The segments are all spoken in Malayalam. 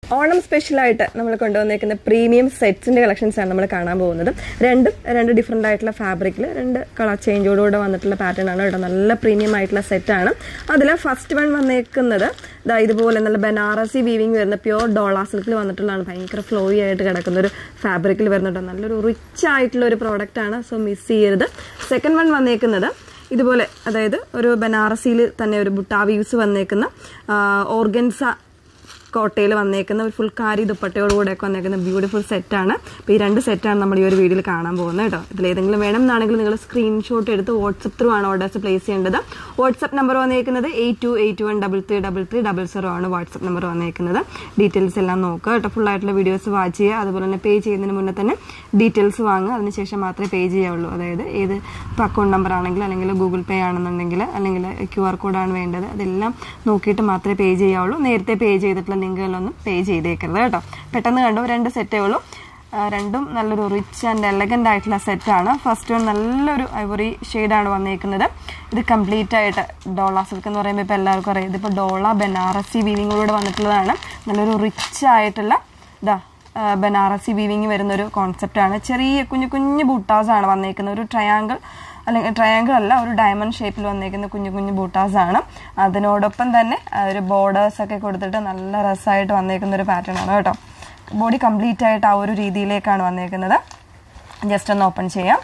ഓണം സ്പെഷ്യലായിട്ട് നമ്മൾ കൊണ്ടുവന്നേക്കുന്ന പ്രീമിയം സെറ്റ്സിന്റെ കളക്ഷൻസ് ആണ് നമ്മൾ കാണാൻ പോകുന്നത് രണ്ടും രണ്ട് ഡിഫറെൻ്റ് ആയിട്ടുള്ള ഫാബ്രിക്കിൽ രണ്ട് കളർ ചേഞ്ചോടുകൂടെ വന്നിട്ടുള്ള പാറ്റേൺ ആണ് കേട്ടോ നല്ല പ്രീമിയം ആയിട്ടുള്ള സെറ്റാണ് അതിൽ ഫസ്റ്റ് വൺ വന്നേക്കുന്നത് ഇതാ ഇതുപോലെ നല്ല ബനാറസി വീവിങ് വരുന്ന പ്യോർ ഡോളാ സിൽക്കിൽ വന്നിട്ടുള്ളതാണ് ഭയങ്കര ഫ്ലോയി ആയിട്ട് കിടക്കുന്ന ഒരു ഫാബ്രിക്കിൽ വരുന്നുണ്ട് നല്ലൊരു റിച്ച് ആയിട്ടുള്ള ഒരു പ്രോഡക്റ്റ് ആണ് സോ മിസ് ചെയ്യരുത് സെക്കൻഡ് വൺ വന്നേക്കുന്നത് ഇതുപോലെ അതായത് ഒരു ബനാറസിയിൽ തന്നെ ഒരു ബുട്ടാ വീവ്സ് വന്നേക്കുന്ന ഓർഗൻസ കോട്ടയിൽ വന്നേക്കുന്ന ഒരു ഫുൾ കാരി ദുപ്പട്ടയോടുകൂടെ ഒക്കെ വന്നേക്കുന്ന ബ്യൂട്ടിഫുൾ സെറ്റാണ് അപ്പോൾ ഈ രണ്ട് സെറ്റാണ് നമ്മൾ ഈ ഒരു വീഡിയോയിൽ കാണാൻ പോകുന്നത് കേട്ടോ ഇതിൽ ഏതെങ്കിലും വേണം എന്നാണെങ്കിൽ നിങ്ങൾ സ്ക്രീൻഷോട്ട് എടുത്ത് വാട്സപ്പ് ത്രൂ ആണ് ഓർഡേഴ്സ് പ്ലേസ് ചെയ്യേണ്ടത് വാട്സപ്പ് നമ്പർ വന്നേക്കുന്നത് eight two eight one double three double three double zero ആണ് വാട്സപ്പ് നമ്പർ വന്നേക്കുന്നത് ഡീറ്റെയിൽസ് എല്ലാം നോക്കുക കേട്ടോ ഫുൾ ആയിട്ടുള്ള വീഡിയോസ് വാച്ച് ചെയ്യുക അതുപോലെ തന്നെ പേ ചെയ്യുന്നതിന് മുന്നേ തന്നെ ഡീറ്റെയിൽസ് വാങ്ങുക അതിനുശേഷം മാത്രമേ പേ ചെയ്യാവുള്ളൂ അതായത് ഏത് ഇപ്പോൾ അക്കൗണ്ട് നമ്പർ ആണെങ്കിൽ അല്ലെങ്കിൽ ഗൂഗിൾ പേ ആണെന്നുണ്ടെങ്കിൽ അല്ലെങ്കിൽ ക്യു ആർ കോഡാണ് വേണ്ടത് അതെല്ലാം നോക്കിയിട്ട് മാത്രമേ പേ ചെയ്യാവുള്ളൂ നേരത്തെ പേ ചെയ്തിട്ടുള്ള ലിങ്കുകളൊന്നും പേ ചെയ്തേക്കരുത് കേട്ടോ പെട്ടെന്ന് കണ്ടു രണ്ട് സെറ്റേ ഉള്ളൂ ആ, രണ്ടും നല്ലൊരു റിച്ച് ആൻഡ് എലഗൻ്റ് ആയിട്ടുള്ള സെറ്റാണ് ഫസ്റ്റ് വൺ നല്ലൊരു ഐവറി ഷെയ്ഡാണ് വന്നേക്കുന്നത് ഇത് കംപ്ലീറ്റ് ആയിട്ട് ഡോള സിൽക്ക് എന്ന് പറയുമ്പോൾ ഇപ്പോൾ എല്ലാവർക്കും അറിയാം ഇതിപ്പോൾ ഡോള ബനാറസി വീവിങ്ങോട് വന്നിട്ടുള്ളതാണ് നല്ലൊരു റിച്ച് ആയിട്ടുള്ള ഇതാ ആ, ബനാറസി വീവിങ് വരുന്ന ഒരു കോൺസെപ്റ്റാണ് ചെറിയ കുഞ്ഞു കുഞ്ഞു ബൂട്ടാസ് ആണ് വന്നേക്കുന്നത് ഒരു ട്രയാങ്കിൾ അല്ലെങ്കിൽ ട്രയാങ്കിൾ അല്ല ഒരു ഡയമണ്ട് ഷേപ്പിൽ വന്നേക്കുന്ന കുഞ്ഞു കുഞ്ഞു ബൂട്ടാസ് ആണ് അതിനോടൊപ്പം തന്നെ ആ, ഒരു ബോർഡേഴ്സ് ഒക്കെ കൊടുത്തിട്ട് നല്ല രസമായിട്ട് വന്നേക്കുന്ന ഒരു പാറ്റേൺ ആണ് കേട്ടോ ബോഡി കംപ്ലീറ്റ് ആയിട്ട് ആ ഒരു രീതിയിലേക്കാണ് വന്നേക്കുന്നത് ജസ്റ്റ് ഒന്ന് ഓപ്പൺ ചെയ്യാം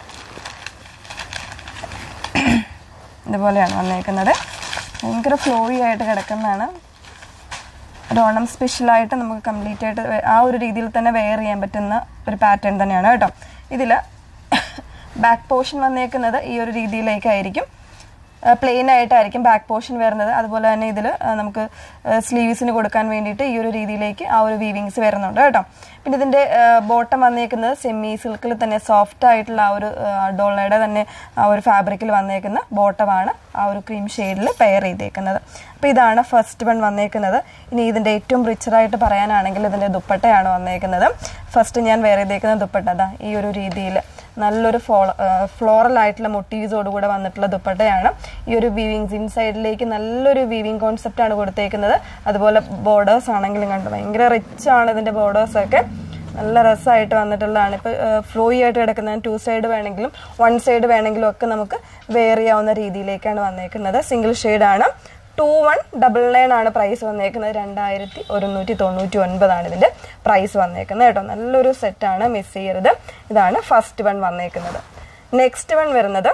ഇതുപോലെയാണ് വന്നേക്കുന്നത് ഭയങ്കര ഫ്ലോയി ആയിട്ട് കിടക്കുന്നതാണ് ഒരു ഓണം സ്പെഷ്യലായിട്ട് നമുക്ക് കംപ്ലീറ്റ് ആയിട്ട് വെ- ആ ഒരു രീതിയിൽ തന്നെ വെയർ ചെയ്യാൻ പറ്റുന്ന ഒരു പാറ്റേൺ തന്നെയാണ് കേട്ടോ ഇതിൽ ബാക്ക് പോർഷൻ വന്നേക്കുന്നത് ഈ ഒരു രീതിയിലേക്കായിരിക്കും പ്ലെയിൻ ആയിട്ടായിരിക്കും ബാക്ക് പോർഷൻ വരുന്നത് അതുപോലെ തന്നെ ഇതിൽ നമുക്ക് സ്ലീവ്സിന് കൊടുക്കാൻ വേണ്ടിയിട്ട് ഈ ഒരു രീതിയിലേക്ക് ആ ഒരു വീവിങ്സ് വരുന്നുണ്ട് കേട്ടോ പിന്നെ ഇതിൻ്റെ ബോട്ടം വന്നേക്കുന്നത് സെമി സിൽക്കിൽ തന്നെ സോഫ്റ്റ് ആയിട്ടുള്ള ആ ഒരു ഡോളയുടെ തന്നെ ആ ഒരു ഫാബ്രിക്കിൽ വന്നേക്കുന്ന ബോട്ടമാണ് ആ ഒരു ക്രീം ഷെയ്ഡിൽ പെയർ ചെയ്തേക്കുന്നത് അപ്പോൾ ഇതാണ് ഫസ്റ്റ് വൺ വന്നേക്കുന്നത് ഇനി ഇതിൻ്റെ ഏറ്റവും റിച്ചറായിട്ട് പറയാനാണെങ്കിൽ ഇതിൻ്റെ ദുപ്പട്ടയാണ് വന്നേക്കുന്നത് ഫസ്റ്റ് ഞാൻ വേറെ ചെയ്തേക്കുന്ന ദുപ്പട്ട അതാ ഈ ഒരു രീതിയിൽ നല്ലൊരു ഫോള ഫ്ലോറൽ ആയിട്ടുള്ള മൊട്ടീവ്സോടുകൂടെ വന്നിട്ടുള്ള ദുപ്പട്ടയാണ് ഈ ഒരു വീവിങ്സ് ഇൻസൈഡിലേക്ക് നല്ലൊരു വീവിങ് കോൺസെപ്റ്റ് ആണ് കൊടുത്തേക്കുന്നത് അതുപോലെ ബോർഡേഴ്സ് ആണെങ്കിലും കണ്ടു ഭയങ്കര റിച്ച് ആണ് ഇതിന്റെ ബോർഡേഴ്സ് ഒക്കെ നല്ല രസമായിട്ട് വന്നിട്ടുള്ളതാണ് ഇപ്പോൾ ഫ്ലോയി ആയിട്ട് കിടക്കുന്ന ടു സൈഡ് വേണമെങ്കിലും വൺ സൈഡ് വേണമെങ്കിലും ഒക്കെ നമുക്ക് വെയർ ചെയ്യാവുന്ന രീതിയിലേക്കാണ് വന്നേക്കുന്നത് സിംഗിൾ ആണ് ടു വൺ ഡബിൾ നയൻ ആണ് പ്രൈസ് വന്നേക്കുന്നത് രണ്ടായിരത്തി ഒരുന്നൂറ്റി തൊണ്ണൂറ്റി ഒൻപതാണ് ഇതിന്റെ പ്രൈസ് വന്നേക്കുന്നത് കേട്ടോ നല്ലൊരു സെറ്റാണ് മിസ് ചെയ്യരുത് ഇതാണ് ഫസ്റ്റ് വൺ വന്നേക്കുന്നത് നെക്സ്റ്റ് വൺ വരുന്നത്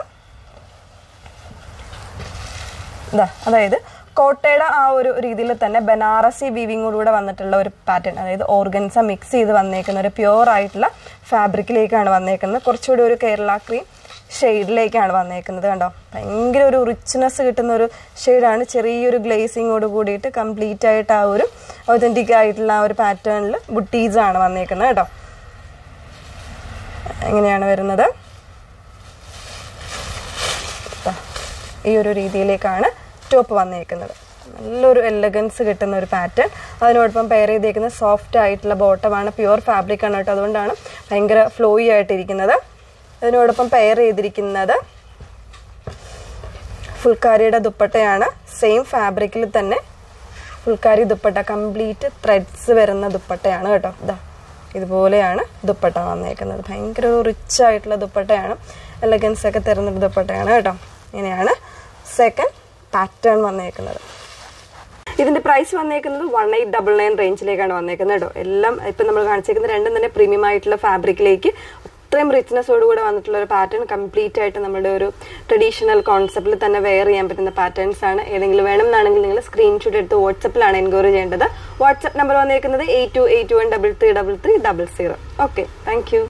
ഇതാ അതായത് കോട്ടയുടെ ആ ഒരു രീതിയിൽ തന്നെ ബനാറസി വീവിങ്ങോടുകൂടെ വന്നിട്ടുള്ള ഒരു പാറ്റേൺ അതായത് ഓർഗൻസ മിക്സ് ചെയ്ത് വന്നേക്കുന്ന ഒരു പ്യുവർ ആയിട്ടുള്ള ഫാബ്രിക്കിലേക്കാണ് വന്നേക്കുന്നത് കുറച്ചുകൂടി ഒരു കേരള ക്രീം ഷെയ്ഡിലേക്കാണ് വന്നേക്കുന്നത് കണ്ടോ ഭയങ്കര ഒരു റിച്ച്നെസ് കിട്ടുന്ന ഒരു ഷെയ്ഡാണ് ചെറിയൊരു ഗ്ലേസിങ്ങോട് കൂടിയിട്ട് കംപ്ലീറ്റ് ആയിട്ട് ആ ഒരു ഒതൻറ്റിക് ആയിട്ടുള്ള ആ ഒരു പാറ്റേണിൽ ബുട്ടീസ് ആണ് വന്നേക്കുന്നത് കേട്ടോ എങ്ങനെയാണ് വരുന്നത് ദാ, ഈ ഒരു രീതിയിലേക്കാണ് ടോപ്പ് വന്നേക്കുന്നത് നല്ലൊരു എലഗൻസ് കിട്ടുന്ന ഒരു പാറ്റേൺ അതിനോടൊപ്പം പെയർ ചെയ്തേക്കുന്ന സോഫ്റ്റ് ആയിട്ടുള്ള ബോട്ടമാണ് പ്യുവർ ഫാബ്രിക് ആണ് കേട്ടോ അതുകൊണ്ടാണ് ഭയങ്കര ഫ്ലോയി ആയിട്ടിരിക്കുന്നത് അതിനോടൊപ്പം പെയർ ചെയ്തിരിക്കുന്നത് ഫുൾക്കാരിയുടെ ദുപ്പട്ടയാണ് സെയിം ഫാബ്രിക്കിൽ തന്നെ ഫുൾക്കാരി ദുപ്പട്ട കംപ്ലീറ്റ് ത്രെഡ്സ് വരുന്ന ദുപ്പട്ടയാണ് കേട്ടോ ഇതാ ഇതുപോലെയാണ് ദുപ്പട്ട വന്നേക്കുന്നത് ഭയങ്കര റിച്ച് ആയിട്ടുള്ള ദുപ്പട്ടയാണ് എലഗൻസ് ഒക്കെ തരുന്നൊരു ദുപ്പട്ടയാണ് കേട്ടോ ഇങ്ങനെയാണ് സെക്കൻഡ് പാറ്റേൺ വന്നേക്കുന്നത് ഇതിന്റെ പ്രൈസ് വന്നേക്കുന്നത് വൺ എയ്റ്റ് ഡബിൾ നയൻ റേഞ്ചിലേക്കാണ് വന്നേക്കുന്നത് കേട്ടോ എല്ലാം ഇപ്പം നമ്മൾ കാണിച്ചേക്കുന്ന രണ്ടും തന്നെ പ്രീമിയം ആയിട്ടുള്ള ഫാബ്രിക്കിലേക്ക് അത്രയും റിച്ച്നെസ്സോടുകൂടെ വന്നിട്ടുള്ള ഒരു പാറ്റേൺ കംപ്ലീറ്റ് ആയിട്ട് നമ്മുടെ ഒരു ട്രഡീഷണൽ കോൺസെപ്റ്റിൽ തന്നെ വെയർ ചെയ്യാൻ പറ്റുന്ന പാറ്റേൺസ് ആണ് ഏതെങ്കിലും വേണം എന്നാണെങ്കിൽ നിങ്ങൾ സ്ക്രീൻഷോട്ട് എടുത്ത് വാട്സപ്പിലാണ് എൻക്വയറി ചെയ്യേണ്ടത് വാട്സപ്പ് നമ്പർ വന്നേക്കുന്നത് eight two eight one double three double three double zero okay thank U